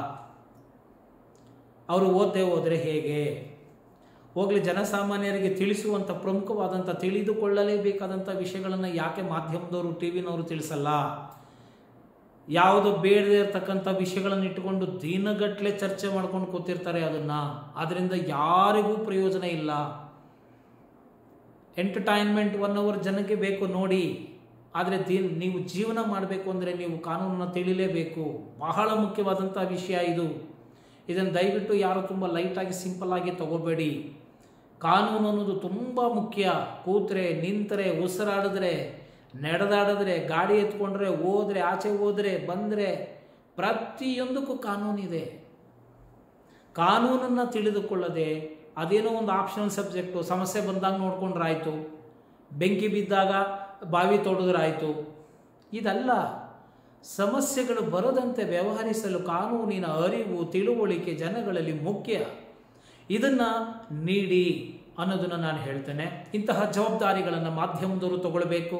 ಅವರು ಓದದೆ ಹೋದರೆ ಹೇಗೆ ಹೋಗಲಿ ಜನಸಾಮಾನ್ಯರಿಗೆ ತಿಳಿಸುವಂಥ ಪ್ರಮುಖವಾದಂಥ ತಿಳಿದುಕೊಳ್ಳಲೇಬೇಕಾದಂಥ ವಿಷಯಗಳನ್ನು ಯಾಕೆ ಮಾಧ್ಯಮದವರು ಟಿ ವಿನವರು ತಿಳಿಸಲ್ಲ ಯಾವುದು ಬೇಡದೇ ಇರತಕ್ಕಂಥ ವಿಷಯಗಳನ್ನು ಇಟ್ಟುಕೊಂಡು ದಿನಗಟ್ಟಲೆ ಚರ್ಚೆ ಮಾಡ್ಕೊಂಡು ಕೂತಿರ್ತಾರೆ ಅದನ್ನು ಅದರಿಂದ ಯಾರಿಗೂ ಪ್ರಯೋಜನ ಇಲ್ಲ ಎಂಟರ್ಟೈನ್ಮೆಂಟ್ ಒನ್ ಅವರ್ ಜನಕ್ಕೆ ಬೇಕು ನೋಡಿ ಆದರೆ ದಿನ ನೀವು ಜೀವನ ಮಾಡಬೇಕು ಅಂದರೆ ನೀವು ಕಾನೂನನ್ನು ತಿಳಿಲೇಬೇಕು ಬಹಳ ಮುಖ್ಯವಾದಂಥ ವಿಷಯ ಇದು ಇದನ್ನು ದಯವಿಟ್ಟು ಯಾರು ತುಂಬ ಲೈಟಾಗಿ ಸಿಂಪಲ್ ಆಗಿ ತಗೋಬೇಡಿ ಕಾನೂನು ಅನ್ನೋದು ತುಂಬ ಮುಖ್ಯ ಕೂತ್ರೆ ನಿಂತರೆ ಉಸಿರಾಡಿದ್ರೆ ನಡೆದಾಡಿದ್ರೆ ಗಾಡಿ ಎತ್ಕೊಂಡ್ರೆ ಹೋದ್ರೆ ಆಚೆ ಹೋದ್ರೆ ಬಂದರೆ ಪ್ರತಿಯೊಂದಕ್ಕೂ ಕಾನೂನಿದೆ ಕಾನೂನನ್ನು ತಿಳಿದುಕೊಳ್ಳದೆ ಅದೇನೋ ಒಂದು ಆಪ್ಷನಲ್ ಸಬ್ಜೆಕ್ಟು ಸಮಸ್ಯೆ ಬಂದಾಗ ನೋಡ್ಕೊಂಡ್ರಾಯ್ತು ಬೆಂಕಿ ಬಿದ್ದಾಗ ಬಾವಿ ತೋಡಿದ್ರಾಯ್ತು ಇದಲ್ಲ ಸಮಸ್ಯೆಗಳು ಬರದಂತೆ ವ್ಯವಹರಿಸಲು ಕಾನೂನಿನ ಅರಿವು ತಿಳುವಳಿಕೆ ಜನಗಳಲ್ಲಿ ಮುಖ್ಯ ಇದನ್ನು ನೀಡಿ ಅನ್ನೋದನ್ನು ನಾನು ಹೇಳ್ತೇನೆ ಇಂತಹ ಜವಾಬ್ದಾರಿಗಳನ್ನು ಮಾಧ್ಯಮದವರು ತಗೊಳ್ಬೇಕು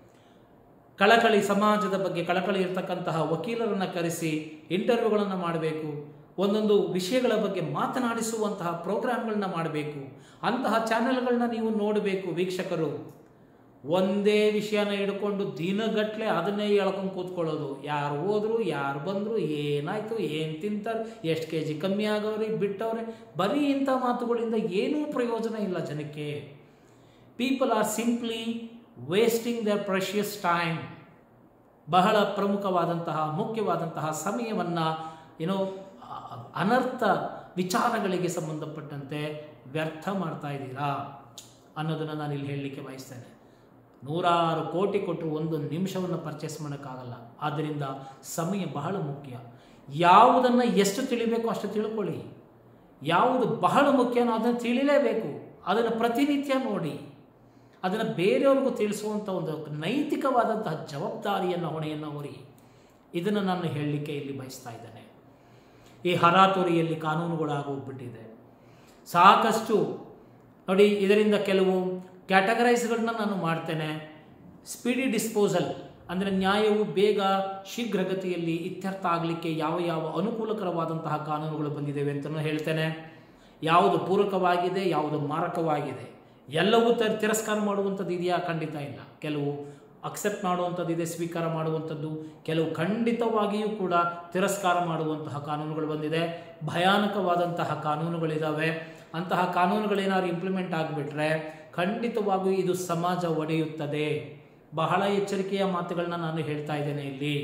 ಕಳಕಳಿ ಸಮಾಜದ ಬಗ್ಗೆ ಕಳಕಳಿ ಇರ್ತಕ್ಕಂತಹ ವಕೀಲರನ್ನು ಕರೆಸಿ ಇಂಟರ್ವ್ಯೂಗಳನ್ನು ಮಾಡಬೇಕು ಒಂದೊಂದು ವಿಷಯಗಳ ಬಗ್ಗೆ ಮಾತನಾಡಿಸುವಂತಹ ಪ್ರೋಗ್ರಾಮ್ಗಳನ್ನ ಮಾಡಬೇಕು ಅಂತಹ ಚಾನೆಲ್ಗಳನ್ನ ನೀವು ನೋಡಬೇಕು ವೀಕ್ಷಕರು ಒಂದೇ ವಿಷಯನ ಹಿಡ್ಕೊಂಡು ದಿನಗಟ್ಲೆ ಅದನ್ನೇ ಹೇಳ್ಕೊಂಡು ಕೂತ್ಕೊಳ್ಳೋದು ಯಾರು ಹೋದ್ರು ಯಾರು ಬಂದರು ಏನಾಯ್ತು ಏನು ತಿಂತಾರೆ ಎಷ್ಟು ಕೆ ಜಿ ಕಮ್ಮಿ ಆಗವ್ರಿ ಬಿಟ್ಟವ್ರೆ ಬರೀ ಇಂಥ ಮಾತುಗಳಿಂದ ಏನೂ ಪ್ರಯೋಜನ ಇಲ್ಲ ಜನಕ್ಕೆ people are simply wasting their precious time ಬಹಳ ಪ್ರಮುಖವಾದಂತಹ ಮುಖ್ಯವಾದಂತಹ ಸಮಯವನ್ನು ಏನೋ ಅನರ್ಥ ವಿಚಾರಗಳಿಗೆ ಸಂಬಂಧಪಟ್ಟಂತೆ ವ್ಯರ್ಥ ಮಾಡ್ತಾ ಇದ್ದೀರಾ ಅನ್ನೋದನ್ನು ನಾನು ಇಲ್ಲಿ ಹೇಳಲಿಕ್ಕೆ ಬಯಸ್ತೇನೆ ನೂರಾರು ಕೋಟಿ ಕೊಟ್ಟರು ಒಂದು ನಿಮಿಷವನ್ನು ಪರ್ಚೇಸ್ ಮಾಡೋಕ್ಕಾಗಲ್ಲ ಆದ್ದರಿಂದ ಸಮಯ ಬಹಳ ಮುಖ್ಯ ಯಾವುದನ್ನು ಎಷ್ಟು ತಿಳಿಬೇಕು ಅಷ್ಟು ತಿಳ್ಕೊಳ್ಳಿ ಯಾವುದು ಬಹಳ ಮುಖ್ಯನೋ ಅದನ್ನು ತಿಳಿಲೇಬೇಕು ಅದನ್ನು ಪ್ರತಿನಿತ್ಯ ನೋಡಿ ಅದನ್ನು ಬೇರೆಯವ್ರಿಗೂ ತಿಳಿಸುವಂಥ ಒಂದು ನೈತಿಕವಾದಂತಹ ಜವಾಬ್ದಾರಿಯನ್ನು ಹೊಣೆಯನ್ನು ಹೊರಿ ಇದನ್ನು ನಾನು ಹೇಳಲಿಕ್ಕೆ ಇಲ್ಲಿ ಬಯಸ್ತಾ ಇದ್ದೇನೆ ಈ ಹರಾತುರಿಯಲ್ಲಿ ಕಾನೂನುಗಳಾಗೋಗ್ಬಿಟ್ಟಿದೆ ಸಾಕಷ್ಟು ನೋಡಿ ಇದರಿಂದ ಕೆಲವು ಕ್ಯಾಟಗರೈಸ್ಗಳನ್ನ ನಾನು ಮಾಡ್ತೇನೆ ಸ್ಪೀಡಿ ಡಿಸ್ಪೋಸಲ್ ಅಂದರೆ ನ್ಯಾಯವು ಬೇಗ ಶೀಘ್ರಗತಿಯಲ್ಲಿ ಇತ್ಯರ್ಥ ಆಗಲಿಕ್ಕೆ ಯಾವ ಯಾವ ಅನುಕೂಲಕರವಾದಂತಹ ಕಾನೂನುಗಳು ಬಂದಿದ್ದೇವೆ ಅಂತಲೂ ಹೇಳ್ತೇನೆ ಯಾವುದು ಪೂರಕವಾಗಿದೆ ಯಾವುದು ಮಾರಕವಾಗಿದೆ ಎಲ್ಲವೂ ತ ತಿರಸ್ಕಾರ ಮಾಡುವಂಥದ್ದು ಇದೆಯಾ ಖಂಡಿತ ಇಲ್ಲ ಕೆಲವು ಅಕ್ಸೆಪ್ಟ್ ಮಾಡುವಂಥದ್ದು ಇದೆ ಸ್ವೀಕಾರ ಮಾಡುವಂಥದ್ದು ಕೆಲವು ಖಂಡಿತವಾಗಿಯೂ ಕೂಡ ತಿರಸ್ಕಾರ ಮಾಡುವಂತಹ ಕಾನೂನುಗಳು ಬಂದಿದೆ ಭಯಾನಕವಾದಂತಹ ಕಾನೂನುಗಳಿದ್ದಾವೆ ಅಂತಹ ಕಾನೂನುಗಳೇನಾದ್ರು ಇಂಪ್ಲಿಮೆಂಟ್ ಆಗಿಬಿಟ್ರೆ ಖಂಡಿತವಾಗಿಯೂ ಇದು ಸಮಾಜ ಒಡೆಯುತ್ತದೆ ಬಹಳ ಎಚ್ಚರಿಕೆಯ ಮಾತುಗಳನ್ನ ನಾನು ಹೇಳ್ತಾ ಇದ್ದೇನೆ ಇಲ್ಲಿ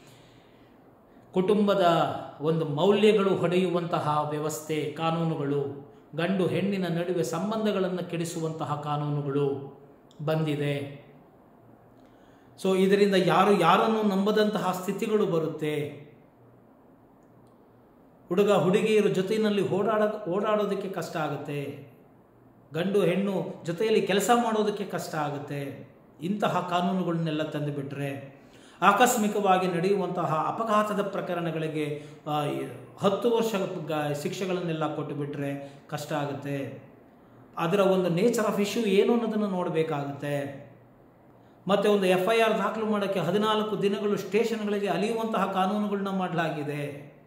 ಕುಟುಂಬದ ಒಂದು ಮೌಲ್ಯಗಳು ಹೊಡೆಯುವಂತಹ ವ್ಯವಸ್ಥೆ ಕಾನೂನುಗಳು ಗಂಡು ಹೆಣ್ಣಿನ ನಡುವೆ ಸಂಬಂಧಗಳನ್ನು ಕೆಡಿಸುವಂತಹ ಕಾನೂನುಗಳು ಬಂದಿದೆ ಸೊ ಇದರಿಂದ ಯಾರು ಯಾರನ್ನು ನಂಬದಂತಹ ಸ್ಥಿತಿಗಳು ಬರುತ್ತೆ ಹುಡುಗ ಹುಡುಗಿಯರ ಜೊತೆಯಲ್ಲಿ ಓಡಾಡ ಓಡಾಡೋದಕ್ಕೆ ಕಷ್ಟ ಆಗುತ್ತೆ ಗಂಡು ಹೆಣ್ಣು ಜೊತೆಯಲ್ಲಿ ಕೆಲಸ ಮಾಡೋದಕ್ಕೆ ಕಷ್ಟ ಆಗುತ್ತೆ ಇಂತಹ ಕಾನೂನುಗಳನ್ನೆಲ್ಲ ತಂದುಬಿಟ್ರೆ ಆಕಸ್ಮಿಕವಾಗಿ ನಡೆಯುವಂತಹ ಅಪಘಾತದ ಪ್ರಕರಣಗಳಿಗೆ ಆ, ಹತ್ತು ವರ್ಷ ಗ- ಶಿಕ್ಷೆಗಳನ್ನೆಲ್ಲ ಕೊಟ್ಟುಬಿಟ್ರೆ ಕಷ್ಟ ಆಗುತ್ತೆ ಅದರ ಒಂದು ನೇಚರ್ ಆಫ್ ಇಶ್ಯೂ ಏನು ಅನ್ನೋದನ್ನು ನೋಡಬೇಕಾಗುತ್ತೆ ಮತ್ತು ಒಂದು ಎಫ್ ಐ ಆರ್ ದಾಖಲು ಮಾಡೋಕ್ಕೆ ಹದಿನಾಲ್ಕು ದಿನಗಳು ಸ್ಟೇಷನ್ಗಳಿಗೆ ಅಲಿಯುವಂತಹ ಕಾನೂನುಗಳನ್ನ ಮಾಡಲಾಗಿದೆ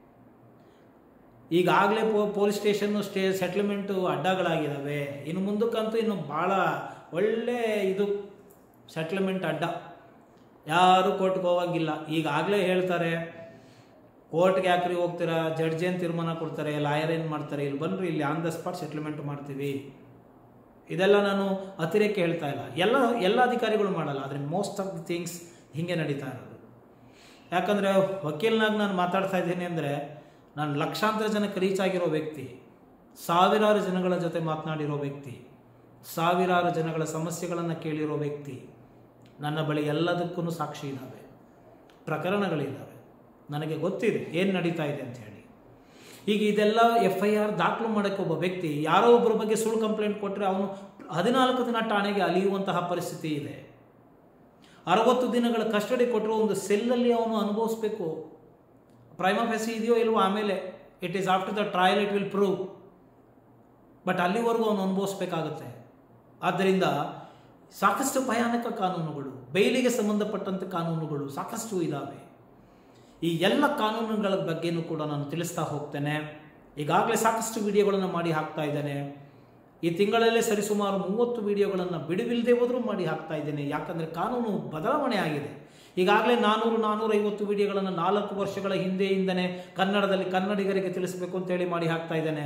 ಈಗಾಗಲೇ ಪೋ ಪೊಲೀಸ್ ಸ್ಟೇಷನ್ನು ಸ್ಟೇ ಸೆಟ್ಲ್ಮೆಂಟು ಅಡ್ಡಗಳಾಗಿದ್ದಾವೆ ಇನ್ನು ಮುಂದಕ್ಕಂತೂ ಇನ್ನು ಭಾಳ ಒಳ್ಳೆ ಇದು ಸೆಟ್ಲ್ಮೆಂಟ್ ಅಡ್ಡ ಯಾರು ಕೋರ್ಟ್ಗೆ ಹೋಗಂಗಿಲ್ಲ ಈಗಾಗಲೇ ಹೇಳ್ತಾರೆ ಕೋರ್ಟ್ಗೆ ಯಾಕ್ರಿ ಹೋಗ್ತೀರಾ ಜಡ್ಜ್ ಏನು ತೀರ್ಮಾನ ಕೊಡ್ತಾರೆ ಲಾಯರ್ ಏನು ಮಾಡ್ತಾರೆ ಇಲ್ಲಿ ಬನ್ನಿರಿ ಇಲ್ಲಿ ಆನ್ ದ ಸ್ಪಾಟ್ ಸೆಟ್ಲ್ಮೆಂಟ್ ಮಾಡ್ತೀವಿ ಇದೆಲ್ಲ ನಾನು ಅತಿರೇಕ ಹೇಳ್ತಾ ಇಲ್ಲ ಎಲ್ಲ ಎಲ್ಲ ಅಧಿಕಾರಿಗಳು ಮಾಡಲ್ಲ ಆದರೆ ಮೋಸ್ಟ್ ಆಫ್ ದಿ ಥಿಂಗ್ಸ್ ಹೀಗೆ ನಡೀತಾ ಇರೋದು ಯಾಕಂದರೆ ವಕೀಲನಾಗಿ ನಾನು ಮಾತಾಡ್ತಾ ಇದ್ದೀನಿ ಅಂದರೆ ನಾನು ಲಕ್ಷಾಂತರ ಜನಕ್ಕೆ ರೀಚ್ ಆಗಿರೋ ವ್ಯಕ್ತಿ ಸಾವಿರಾರು ಜನಗಳ ಜೊತೆ ಮಾತನಾಡಿರೋ ವ್ಯಕ್ತಿ ಸಾವಿರಾರು ಜನಗಳ ಸಮಸ್ಯೆಗಳನ್ನು ಕೇಳಿರೋ ವ್ಯಕ್ತಿ ನನ್ನ ಬಳಿ ಎಲ್ಲದಕ್ಕೂ ಸಾಕ್ಷಿ ಇದ್ದಾವೆ ಪ್ರಕರಣಗಳಿದ್ದಾವೆ ನನಗೆ ಗೊತ್ತಿದೆ ಏನು ನಡೀತಾ ಇದೆ ಅಂತ ಹೇಳಿ ಈಗ ಇದೆಲ್ಲ ಎಫ್ ಐ ಆರ್ ದಾಖಲು ಮಾಡೋಕ್ಕೆ ಒಬ್ಬ ವ್ಯಕ್ತಿ ಯಾರೋ ಒಬ್ಬರ ಬಗ್ಗೆ ಸುಳ್ಳು ಕಂಪ್ಲೇಂಟ್ ಕೊಟ್ಟರೆ ಅವನು ಹದಿನಾಲ್ಕು ದಿನ ಠಾಣೆಗೆ ಅಲಿಯುವಂತಹ ಪರಿಸ್ಥಿತಿ ಇದೆ ಅರವತ್ತು ದಿನಗಳ ಕಸ್ಟಡಿ ಕೊಟ್ಟರು ಒಂದು ಸೆಲ್ಲಲ್ಲಿ ಅವನು ಅನುಭವಿಸ್ಬೇಕು ಪ್ರೈಮಫೆಸಿ ಇದೆಯೋ ಇಲ್ವೋ ಆಮೇಲೆ it is after the trial it will prove but ಅಲ್ಲಿವರೆಗೂ ಅವನು ಅನುಭವಿಸ್ಬೇಕಾಗತ್ತೆ ಆದ್ದರಿಂದ ಸಾಕಷ್ಟು ಭಯಾನಕ ಕಾನೂನುಗಳು ಬೈಲಿಗೆ ಸಂಬಂಧಪಟ್ಟಂಥ ಕಾನೂನುಗಳು ಸಾಕಷ್ಟು ಇದ್ದಾವೆ ಈ ಎಲ್ಲ ಕಾನೂನುಗಳ ಬಗ್ಗೆನೂ ಕೂಡ ನಾನು ತಿಳಿಸ್ತಾ ಹೋಗ್ತೇನೆ ಈಗಾಗಲೇ ಸಾಕಷ್ಟು ವಿಡಿಯೋಗಳನ್ನು ಮಾಡಿ ಹಾಕ್ತಾ ಇದ್ದೇನೆ ಈ ತಿಂಗಳಲ್ಲೇ ಸರಿಸುಮಾರು ಮೂವತ್ತು ವಿಡಿಯೋಗಳನ್ನು ಬಿಡುವಿಲ್ಲದೆ ಹೋದರೂ ಮಾಡಿ ಹಾಕ್ತಾ ಇದ್ದೇನೆ ಯಾಕಂದರೆ ಕಾನೂನು ಬದಲಾವಣೆ ಆಗಿದೆ ಈಗಾಗಲೇ ನಾನೂರು ನಾನೂರೈವತ್ತು ವಿಡಿಯೋಗಳನ್ನು ನಾಲ್ಕು ವರ್ಷಗಳ ಹಿಂದೆಯಿಂದನೇ ಕನ್ನಡದಲ್ಲಿ ಕನ್ನಡಿಗರಿಗೆ ತಿಳಿಸಬೇಕು ಅಂತೇಳಿ ಮಾಡಿ ಹಾಕ್ತಾ ಇದ್ದೇನೆ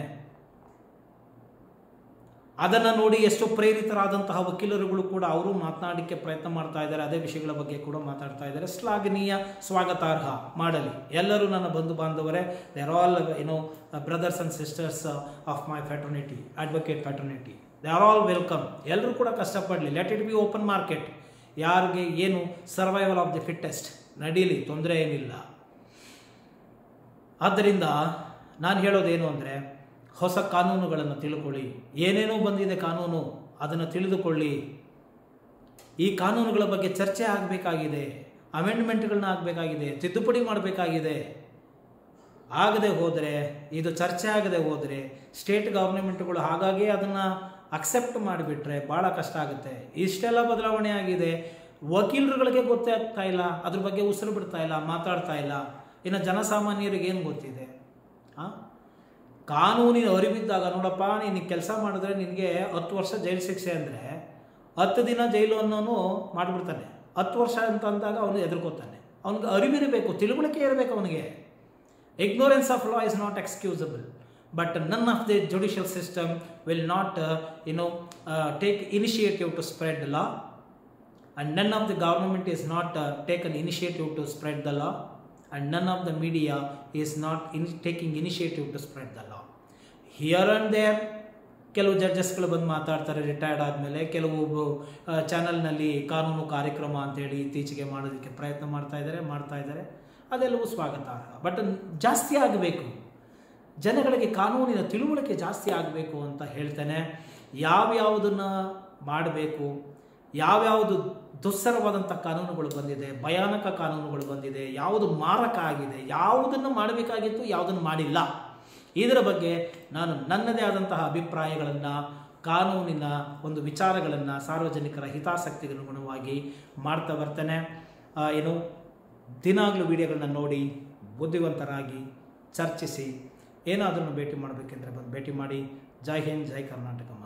ಅದನ್ನು ನೋಡಿ ಎಷ್ಟೋ ಪ್ರೇರಿತರಾದಂತಹ ವಕೀಲರುಗಳು ಕೂಡ ಅವರು ಮಾತನಾಡಲಿಕ್ಕೆ ಪ್ರಯತ್ನ ಮಾಡ್ತಾ ಇದ್ದಾರೆ ಅದೇ ವಿಷಯಗಳ ಬಗ್ಗೆ ಕೂಡ ಮಾತಾಡ್ತಾ ಇದ್ದಾರೆ ಶ್ಲಾಘನೀಯ ಸ್ವಾಗತಾರ್ಹ ಮಾಡಲಿ ಎಲ್ಲರೂ ನನ್ನ ಬಂಧು ಬಾಂಧವರೇ they are all you know brothers and sisters of my fraternity advocate fraternity they are all welcome ಎಲ್ಲರೂ ಕೂಡ ಕಷ್ಟಪಡಲಿ let it be open market ಯಾರಿಗೆ ಏನು ಸರ್ವೈವಲ್ ಆಫ್ ದಿ ಫಿಟ್ಟೆಸ್ಟ್ ನಡೀಲಿ ತೊಂದರೆ ಏನಿಲ್ಲ ಆದ್ದರಿಂದ ನಾನು ಹೇಳೋದೇನು ಅಂದರೆ ಹೊಸ ಕಾನೂನುಗಳನ್ನು ತಿಳ್ಕೊಳ್ಳಿ ಏನೇನೋ ಬಂದಿದೆ ಕಾನೂನು ಅದನ್ನು ತಿಳಿದುಕೊಳ್ಳಿ ಈ ಕಾನೂನುಗಳ ಬಗ್ಗೆ ಚರ್ಚೆ ಆಗಬೇಕಾಗಿದೆ ಅಮೆಂಡ್ಮೆಂಟ್ಗಳನ್ನ ಆಗಬೇಕಾಗಿದೆ ತಿದ್ದುಪಡಿ ಮಾಡಬೇಕಾಗಿದೆ ಆಗದೆ ಹೋದರೆ ಇದು ಚರ್ಚೆ ಆಗದೆ ಹೋದರೆ ಸ್ಟೇಟ್ ಗವರ್ನಮೆಂಟ್ಗಳು ಹಾಗಾಗಿ ಅದನ್ನು ಅಕ್ಸೆಪ್ಟ್ ಮಾಡಿಬಿಟ್ರೆ ಭಾಳ ಕಷ್ಟ ಆಗುತ್ತೆ ಇಷ್ಟೆಲ್ಲ ಬದಲಾವಣೆ ಆಗಿದೆ ವಕೀಲರುಗಳಿಗೆ ಗೊತ್ತೇ ಆಗ್ತಾ ಇಲ್ಲ ಅದ್ರ ಬಗ್ಗೆ ಉಸಿರು ಬಿಡ್ತಾ ಇಲ್ಲ ಮಾತಾಡ್ತಾ ಇಲ್ಲ ಇನ್ನು ಜನಸಾಮಾನ್ಯರಿಗೆ ಏನು ಗೊತ್ತಿದೆ ಆ? ಕಾನೂನಿನ ಅರಿವಿದ್ದಾಗ ನೋಡಪ್ಪ ನೀನು ಕೆಲಸ ಮಾಡಿದ್ರೆ ನಿನಗೆ ಹತ್ತು ವರ್ಷ ಜೈಲು ಶಿಕ್ಷೆ ಅಂದರೆ ಹತ್ತು ದಿನ ಜೈಲು ಅನ್ನೋನು ಮಾಡಿಬಿಡ್ತಾನೆ ಹತ್ತು ವರ್ಷ ಅಂತ ಅಂದಾಗ ಅವನು ಎದುರ್ಕೋತಾನೆ ಅವನಿಗೆ ಅರಿವಿರಬೇಕು ತಿಳುವಳಿಕೆ ಇರಬೇಕು ಅವನಿಗೆ ignorance of law is not excusable but none of the judicial system will not uh, you know uh, take initiative to spread the law and none of the government is not uh, taken initiative to spread the law and none of the media is not in, taking initiative to spread the law here and there ಕೆಲವು ಜಡ್ಜಸ್ಗಳು ಬಂದು ಮಾತಾಡ್ತಾರೆ retired ಆದಮೇಲೆ ಕೆಲವು ಚಾನಲ್ನಲ್ಲಿ ಕಾನೂನು ಕಾರ್ಯಕ್ರಮ ಅಂತೇಳಿ ಇತ್ತೀಚೆಗೆ ಮಾಡೋದಕ್ಕೆ ಪ್ರಯತ್ನ ಮಾಡ್ತಾ ಇದ್ದಾರೆ ಮಾಡ್ತಾ ಇದ್ದಾರೆ ಅದೆಲ್ಲವೂ ಸ್ವಾಗತಾರ್ಹ ಬಟ್ ಜಾಸ್ತಿ ಆಗಬೇಕು ಜನಗಳಿಗೆ ಕಾನೂನಿನ ತಿಳುವಳಿಕೆ ಜಾಸ್ತಿ ಆಗಬೇಕು ಅಂತ ಹೇಳ್ತೇನೆ ಯಾವ್ಯಾವುದನ್ನು ಮಾಡಬೇಕು ಯಾವ್ಯಾವುದು ದುಸ್ಸರವಾದಂಥ ಕಾನೂನುಗಳು ಬಂದಿದೆ ಭಯಾನಕ ಕಾನೂನುಗಳು ಬಂದಿದೆ ಯಾವುದು ಮಾರಕ ಆಗಿದೆ ಯಾವುದನ್ನು ಮಾಡಬೇಕಾಗಿತ್ತು ಯಾವುದನ್ನು ಮಾಡಿಲ್ಲ ಇದರ ಬಗ್ಗೆ ನಾನು ನನ್ನದೇ ಆದಂತಹ ಅಭಿಪ್ರಾಯಗಳನ್ನು ಕಾನೂನಿನ ಒಂದು ವಿಚಾರಗಳನ್ನು ಸಾರ್ವಜನಿಕರ ಹಿತಾಸಕ್ತಿಗೆ ಅನುಗುಣವಾಗಿ ಮಾಡ್ತಾ ಬರ್ತೇನೆ ಆ, ಏನು ದಿನಾಗಲೂ ವಿಡಿಯೋಗಳನ್ನ ನೋಡಿ ಬುದ್ಧಿವಂತರಾಗಿ ಚರ್ಚಿಸಿ ಏನಾದರೂ ಭೇಟಿ ಮಾಡಬೇಕೆಂದರೆ ಬಂದು ಭೇಟಿ ಮಾಡಿ ಜೈ ಹಿಂದ್ ಜೈ ಕರ್ನಾಟಕ